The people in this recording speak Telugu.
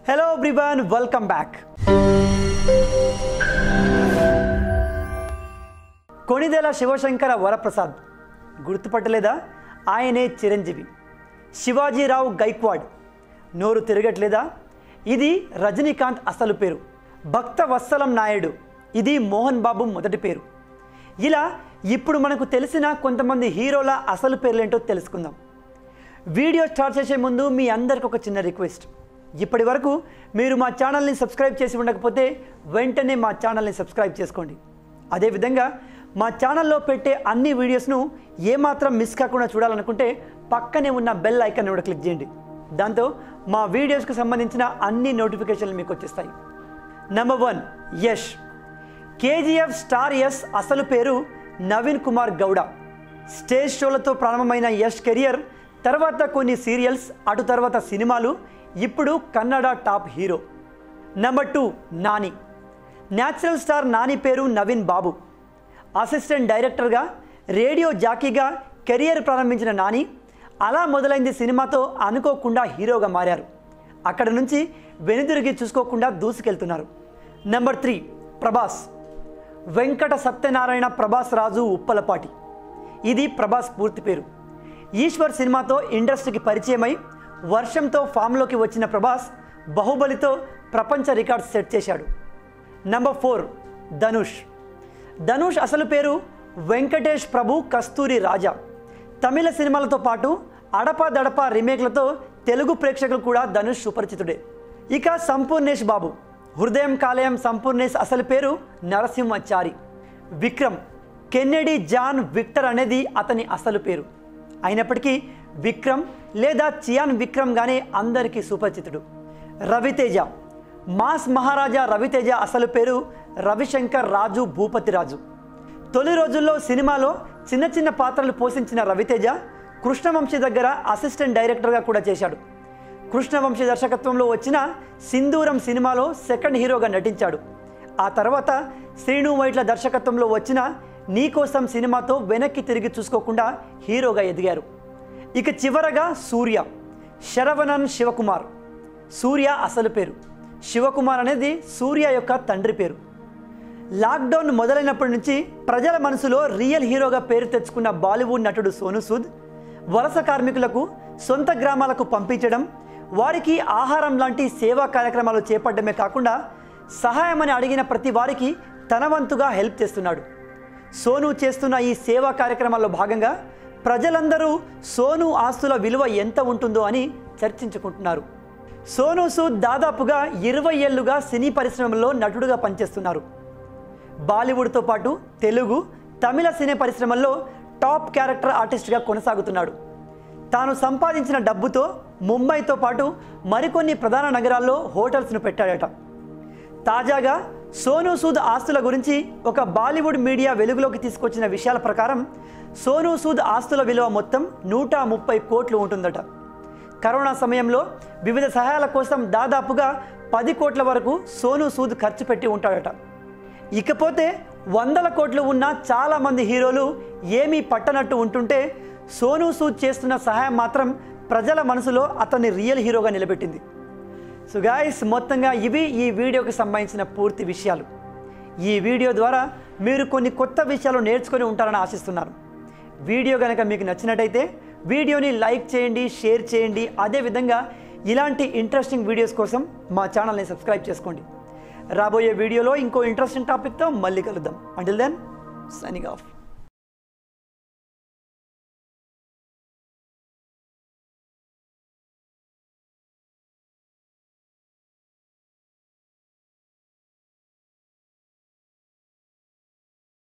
hello everyone welcome back Konidela Sivasankara Varaprasad గుర్తుపట్టలేదా ఆయనే చిరంజీవి శివాజీరావు గైక్వాడ్ నోరు తిరగట్లేదా ఇది రజనీకాంత్ అసలు పేరు భక్త వత్సలం నాయుడు ఇది మోహన్ బాబు మొదటి పేరు ఇలా ఇప్పుడు మనకు తెలిసిన కొంతమంది హీరోల అసలు పేర్లేంటో తెలుసుకుందాం వీడియో స్టార్ట్ చేసే ముందు మీ అందరికి ఒక చిన్న రిక్వెస్ట్ ఇప్పటి వరకు మీరు మా ఛానల్ని సబ్స్క్రైబ్ చేసి ఉండకపోతే వెంటనే మా ఛానల్ని సబ్స్క్రైబ్ చేసుకోండి అదేవిధంగా మా ఛానల్లో పెట్టే అన్ని వీడియోస్ను ఏమాత్రం మిస్ కాకుండా చూడాలనుకుంటే పక్కనే ఉన్న బెల్ ఐకాన్ కూడా క్లిక్ చేయండి దాంతో మా వీడియోస్కి సంబంధించిన అన్ని నోటిఫికేషన్లు మీకు వచ్చేస్తాయి number one Yash KGF star Yash అసలు పేరు నవీన్ కుమార్ గౌడ స్టేజ్ షోలతో ప్రారంభమైన యష్ కెరియర్ తర్వాత కొన్ని సీరియల్స్ అటు తర్వాత సినిమాలు ఇప్పుడు Kannada top hero number two Nani natural star Nani పేరు నవీన్ బాబు అసిస్టెంట్ డైరెక్టర్గా రేడియో జాకీగా కెరియర్ ప్రారంభించిన నాని అలా మొదలైంది సినిమాతో అనుకోకుండా హీరోగా మారారు అక్కడ నుంచి వెనుదిరిగి చూసుకోకుండా దూసుకెళ్తున్నారు నెంబర్ త్రీ ప్రభాస్ వెంకట సత్యనారాయణ ప్రభాస్ రాజు ఉప్పలపాటి ఇది ప్రభాస్ పూర్తి పేరు ఈశ్వర్ సినిమాతో ఇండస్ట్రీకి పరిచయమై వర్షంతో ఫామ్లోకి వచ్చిన ప్రభాస్ బాహుబలితో ప్రపంచ రికార్డ్ సెట్ చేశాడు నంబర్ ఫోర్ ధనుష్ ధనుష్ అసలు పేరు వెంకటేష్ ప్రభు కస్తూరి రాజా తమిళ సినిమాలతో పాటు అడప దడప రీమేక్లతో తెలుగు ప్రేక్షకులు కూడా ధనుష్ సుపరిచితుడే ఇక సంపూర్ణేష్ బాబు హృదయం కాలేయం సంపూర్ణేష్ అసలు పేరు Narasimhachari Vikram Kennedy John Victor అనేది అతని అసలు పేరు అయినప్పటికీ విక్రమ్ లేదా చియాన్ విక్రమ్ గానే అందరికీ సుపరిచితుడు రవితేజ మాస్ మహారాజా రవితేజ అసలు పేరు రవిశంకర్ రాజు భూపతి రాజు తొలి రోజుల్లో సినిమాలో చిన్న చిన్న పాత్రలు పోషించిన రవితేజ కృష్ణవంశీ దగ్గర అసిస్టెంట్ డైరెక్టర్గా కూడా చేశాడు కృష్ణవంశీ దర్శకత్వంలో వచ్చిన సింధూరం సినిమాలో సెకండ్ హీరోగా నటించాడు ఆ తర్వాత శ్రీను వైట్ల దర్శకత్వంలో వచ్చిన నీకోసం సినిమాతో వెనక్కి తిరిగి చూసుకోకుండా హీరోగా ఎదిగారు ఇక చివరగా సూర్య శరవణన్ శివకుమార్ సూర్య అసలు పేరు శివకుమార్ అనేది సూర్య యొక్క తండ్రి పేరు లాక్డౌన్ మొదలైనప్పటి నుంచి ప్రజల మనసులో రియల్ హీరోగా పేరు తెచ్చుకున్న బాలీవుడ్ నటుడు సోను సూద్ వలస కార్మికులకు సొంత గ్రామాలకు పంపించడం వారికి ఆహారం లాంటి సేవా కార్యక్రమాలు చేపట్టడమే కాకుండా సహాయమని అడిగిన ప్రతి వారికి తన వంతుగా హెల్ప్ చేస్తున్నాడు సోను చేస్తున్న ఈ సేవా కార్యక్రమాల్లో భాగంగా ప్రజలందరూ సోను ఆస్తుల విలువ ఎంత ఉంటుందో అని చర్చించుకుంటున్నారు సోను సూద్ దాదాపుగా ఇరవై ఏళ్లుగా సినీ పరిశ్రమలో నటుడుగా పనిచేస్తున్నారు బాలీవుడ్తో పాటు తెలుగు తమిళ సినీ పరిశ్రమల్లో టాప్ క్యారెక్టర్ ఆర్టిస్ట్గా కొనసాగుతున్నాడు తాను సంపాదించిన డబ్బుతో ముంబైతో పాటు మరికొన్ని ప్రధాన నగరాల్లో హోటల్స్ను పెట్టాడట తాజాగా సోనూ సూద్ ఆస్తుల గురించి ఒక బాలీవుడ్ మీడియా వెలుగులోకి తీసుకొచ్చిన విషయాల ప్రకారం సోనూ సూద్ ఆస్తుల విలువ మొత్తం నూట ముప్పై కోట్లు ఉంటుందట కరోనా సమయంలో వివిధ సహాయాల కోసం దాదాపుగా పది కోట్ల వరకు సోనూ సూద్ ఖర్చు పెట్టి ఉంటాడట ఇకపోతే వందల కోట్లు ఉన్న చాలామంది హీరోలు ఏమీ పట్టనట్టు ఉంటుంటే సోనూ సూద్ చేస్తున్న సహాయం మాత్రం ప్రజల మనసులో అతన్ని రియల్ హీరోగా నిలబెట్టింది సో గాయస్ మొత్తంగా ఇవి ఈ వీడియోకి సంబంధించిన పూర్తి విషయాలు ఈ వీడియో ద్వారా మీరు కొన్ని కొత్త విషయాలు నేర్చుకొని ఉంటారని ఆశిస్తున్నాను వీడియో కనుక మీకు నచ్చినట్టయితే వీడియోని లైక్ చేయండి షేర్ చేయండి అదేవిధంగా ఇలాంటి ఇంట్రెస్టింగ్ వీడియోస్ కోసం మా ఛానల్ని సబ్స్క్రైబ్ చేసుకోండి రాబోయే వీడియోలో ఇంకో ఇంట్రెస్టింగ్ టాపిక్తో మళ్ళీ కలుద్దాం అంటిల్ దెన్ సైనింగ్ ఆఫ్